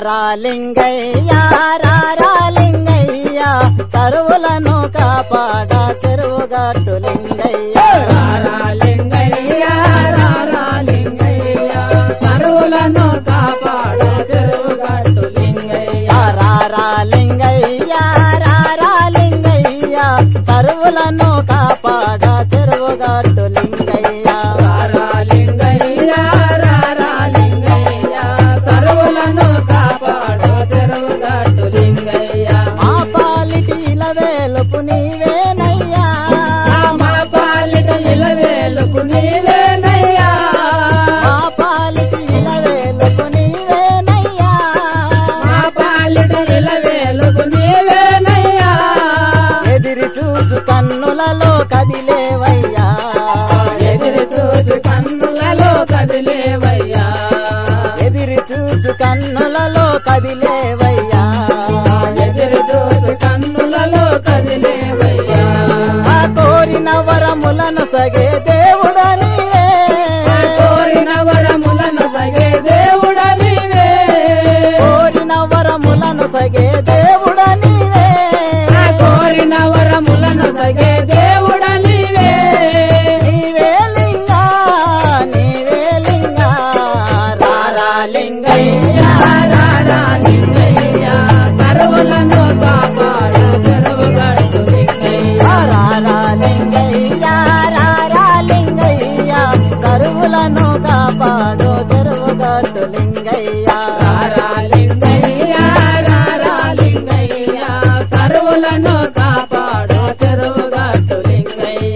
రారా లింగయ్య రారా లింగయ్య సరువులను కాపాడ చెరువు గట్టు లింగయ్య రారా లింగయ్య రారా లింగయ్య సరువులను కాపాడు చెరువు గట్టు లింగయ్య రారా లింగయ్య రారా లింగయ్య సరువులను కాపాడ చెరువు గట్టు లింగయ్య రారా లింగయ్య రారా లింగయ్య సరువులను కాపాడు చెరువు గట్టు లింగయ్య మా పాలిటీల వేలుపు నీవేనయ్యా మా పాలిట ఇలవేలుకు నీవేనయ్యా మా పాలిటీల వేలుపు నీవేనయ్యా మా పాలిట ఇలవేలుకు నీవేనయ్యా ఎదిరి చూసు కన్నులలో కదిలేవయ్యా ఎదురు చూసి కన్నులలో కదిలేవయ్యా ఎదిరి చూసు కన్నులలో కదిలేవయ్యా ఎదురు చూసి కన్నులలో కదిలేవయ్యా ఆ కోరిన వరములను సగే దేవుడ నీవే కోరిన వరములను సగే దేవుడ నీవే కోరిన వరములను సగే దేవుడ నీవే కోరిన వరములను సగే దేవుడ నీవే నీవే లింగా నీవే లింగా రారా లింగయ్య రారా లింగయ్య సర్వులను కాపాడు చెరువు గట్టు లింగయ్య రారా లింగయ్య రారా లింగయ్య కరువులను కాపాడు చెరువు గట్టు లింగయ్య రారా లింగయ్య రారా లింగయ్య సర్వులను కాపాడు చెరువు గట్టు లింగయ్య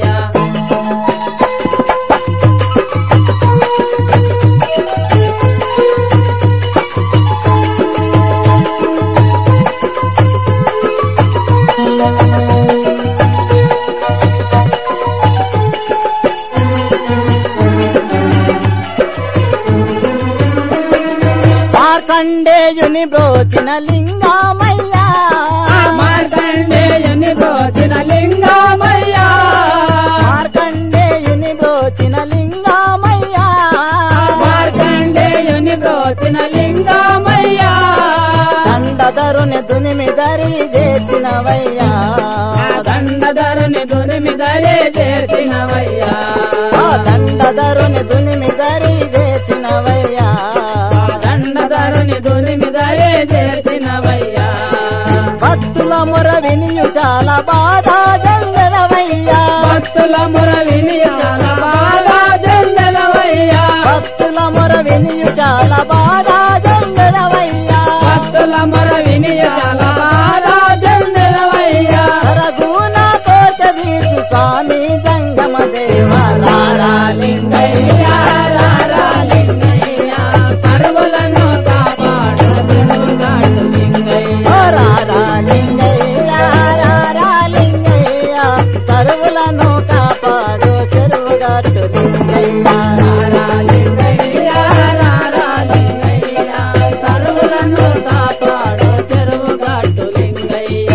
మార్కండేయుని బ్రోచిన లింగామయ్యా మార్కండేయుని బ్రోచిన లింగమయ్య మార్కండేయుని బ్రోచిన లింగామయ్యా మార్కండేయుని బ్రోచిన లింగమయ్య దండధరుని దునిమి దరి చేసినవయ్యా దండధరుని దునిమిదరే చేసినవయ్యా ఆ దండధరుని దునిమి దరి చేసినవయ్యా దండధరుని దునిమిదరే చేసినవయ్యా భక్తుల మొర వినియు చాలా బాధ జల్లెలవయ్యా భక్తుల ముర విని చాలా బాగా జల్లెలవయ్యా భక్తుల మొర వినియు చాలా బాధ జల్లెలవయ్యా భక్తుల ముర విని చాలా బాగా జల్లెలవయ్యా సరగుణ కోట వీసు స్వామి జంగమ దేవ రారా లింగయ్య రారా లింగయ్య సర్వులను కాపాడు తిరుగుగాడు లింగయ్య ఓ రారా లింగయ్య రారా లింగయ్య సరువులను కాపాడు చెరువుగట్టు లింగయ్య రారా లింగయ్య రారా లింగయ్య సర్వులను కాపాడు చెరువుగాడు లింగయ్య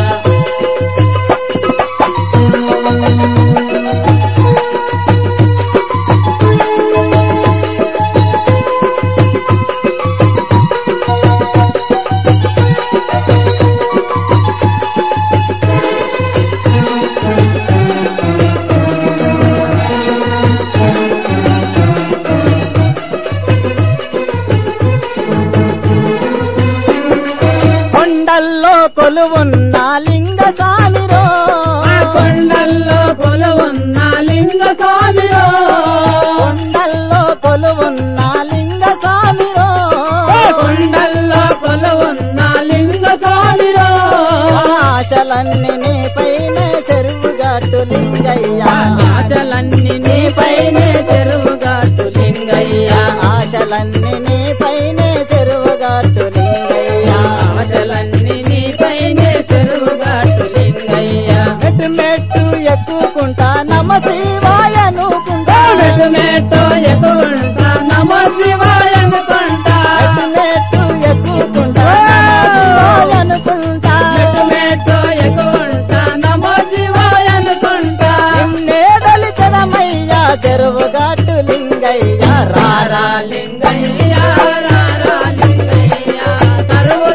కొండల్లో కొలువున్న లింగ స్వామిరో ఆ కొండల్లో కొలువున్న లింగ స్వామిలో కొండల్లో కొలువున్న లింగ స్వామిరో కొండల్లో కొలువున్న లింగ స్వామిలో ఆశలన్నీ నీ పైన చెరువుగట్టు లింగయ్య ఆశలన్నీ నీపైనే చెరువుగాటు లింగయ్య ఆశలన్నీ నీ పైన చెరువుగట్టు లింగయ్య ఆశలన్నీ నీపైనే చెరువుగాటు లింగయ్య మెట్టు మెట్టు ఎక్కుకుంటా నమ శివాయ అనుకుంటా మెట్టు మెట్టు ఎత్తుకుంటా నమ శివాయ అనుకుంటా మెట్టు మెట్టు ఎక్కుకుంటా నమ శివాయ అనుకుంటా మెట్టు మెట్టు ఎక్కుంటా నమ శివాయ అనుకుంటా నిన్నే దళితనమయ్యా చెరువుగట్టు లింగయ్య రారా లింగయ్య రారా లింగయ్య సర్వ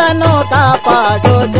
నన్ను కాపాడు